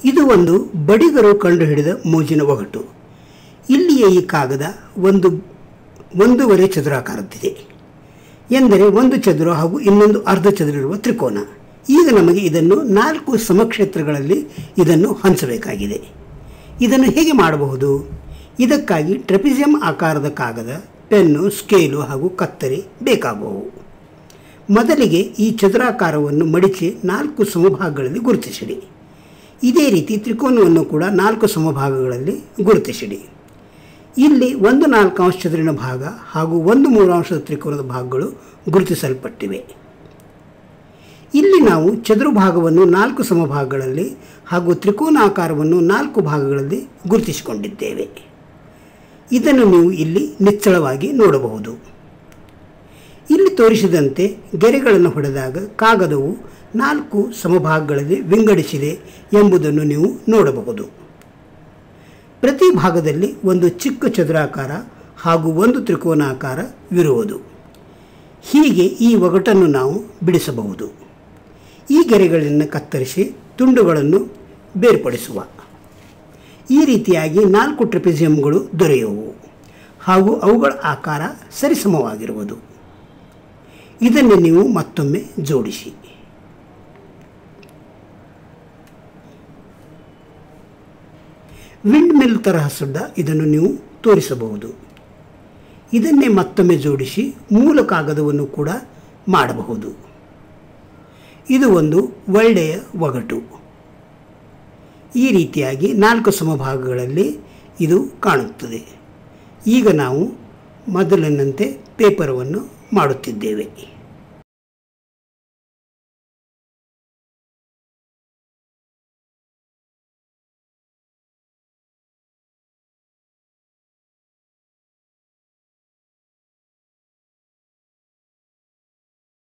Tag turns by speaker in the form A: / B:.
A: ಇದು ಒಂದು ಬಡಿಗರು ಕಂಡುಹಿಡಿದ ಮೋಜಿನ ಒಗಟು ಇಲ್ಲಿಯ ಈ ಕಾಗದ ಒಂದು ಒಂದೂವರೆ ಚದುರಾಕಾರದ್ದಿದೆ ಎಂದರೆ ಒಂದು ಚದುರ ಹಾಗೂ ಇನ್ನೊಂದು ಅರ್ಧ ಚದುರ ಇರುವ ತ್ರಿಕೋನ ಈಗ ನಮಗೆ ಇದನ್ನು ನಾಲ್ಕು ಸಮಕ್ಷೇತ್ರಗಳಲ್ಲಿ ಇದನ್ನು ಹಂಚಬೇಕಾಗಿದೆ ಇದನ್ನು ಹೇಗೆ ಮಾಡಬಹುದು ಇದಕ್ಕಾಗಿ ಟ್ರೆಪಿಸಿಯಂ ಆಕಾರದ ಕಾಗದ ಪೆನ್ನು ಸ್ಕೇಲು ಹಾಗೂ ಕತ್ತರಿ ಬೇಕಾಗುವವು ಮೊದಲಿಗೆ ಈ ಚದುರಾಕಾರವನ್ನು ಮಡಿಚಿ ನಾಲ್ಕು ಸಮಭಾಗಗಳಲ್ಲಿ ಗುರುತಿಸಿಡಿ ಇದೇ ರೀತಿ ತ್ರಿಕೋನವನ್ನು ಕೂಡ ನಾಲ್ಕು ಸಮಭಾಗಗಳಲ್ಲಿ ಗುರುತಿಸಿಡಿ ಇಲ್ಲಿ ಒಂದು ನಾಲ್ಕಾಂಶ ಚದುರಿನ ಭಾಗ ಹಾಗೂ ಒಂದು ಮೂರಾಂಶದ ತ್ರಿಕೋನದ ಭಾಗಗಳು ಗುರುತಿಸಲ್ಪಟ್ಟಿವೆ ಇಲ್ಲಿ ನಾವು ಚದುರು ಭಾಗವನ್ನು ನಾಲ್ಕು ಸಮಭಾಗಗಳಲ್ಲಿ ಹಾಗೂ ತ್ರಿಕೋನಾಕಾರವನ್ನು ನಾಲ್ಕು ಭಾಗಗಳಲ್ಲಿ ಗುರುತಿಸಿಕೊಂಡಿದ್ದೇವೆ ಇದನ್ನು ನೀವು ಇಲ್ಲಿ ನಿಚ್ಚಳವಾಗಿ ನೋಡಬಹುದು ಇಲ್ಲಿ ತೋರಿಸಿದಂತೆ ಗೆರೆಗಳನ್ನು ಹೊಡೆದಾಗ ಕಾಗದವು ನಾಲ್ಕು ಸಮಭಾಗಗಳಲ್ಲಿ ವಿಂಗಡಿಸಿದೆ ಎಂಬುದನ್ನು ನೀವು ನೋಡಬಹುದು ಪ್ರತಿ ಭಾಗದಲ್ಲಿ ಒಂದು ಚಿಕ್ಕ ಚದುರಾಕಾರ ಹಾಗೂ ಒಂದು ತ್ರಿಕೋನಾಕಾರವಿರುವುದು ಹೀಗೆ ಈ ಒಗಟನ್ನು ನಾವು ಬಿಡಿಸಬಹುದು ಈ ಗೆರೆಗಳನ್ನು ಕತ್ತರಿಸಿ ತುಂಡುಗಳನ್ನು ಬೇರ್ಪಡಿಸುವ ಈ ರೀತಿಯಾಗಿ ನಾಲ್ಕು ಟ್ರೆಪಿಸಿಯಂಗಳು ದೊರೆಯುವು ಹಾಗೂ ಅವುಗಳ ಆಕಾರ ಸರಿಸಮವಾಗಿರುವುದು ಇದನ್ನು ನೀವು ಮತ್ತೊಮ್ಮೆ ಜೋಡಿಸಿ ವಿಂಡ್ ಮಿಲ್ ತರಹ ಸುದ್ದ ಇದನ್ನು ನೀವು ತೋರಿಸಬಹುದು ಇದನ್ನೇ ಮತ್ತೊಮ್ಮೆ ಜೋಡಿಸಿ ಮೂಲ ಕಾಗದವನ್ನು ಕೂಡ ಮಾಡಬಹುದು ಇದು ಒಂದು ಒಳ್ಳೆಯ ಒಗಟು ಈ ರೀತಿಯಾಗಿ ನಾಲ್ಕು ಸಮಭಾಗಗಳಲ್ಲಿ ಇದು ಕಾಣುತ್ತದೆ ಈಗ ನಾವು ಮೊದಲಿನಂತೆ ಪೇಪರವನ್ನು ಮಾಡುತ್ತಿದ್ದೇವೆ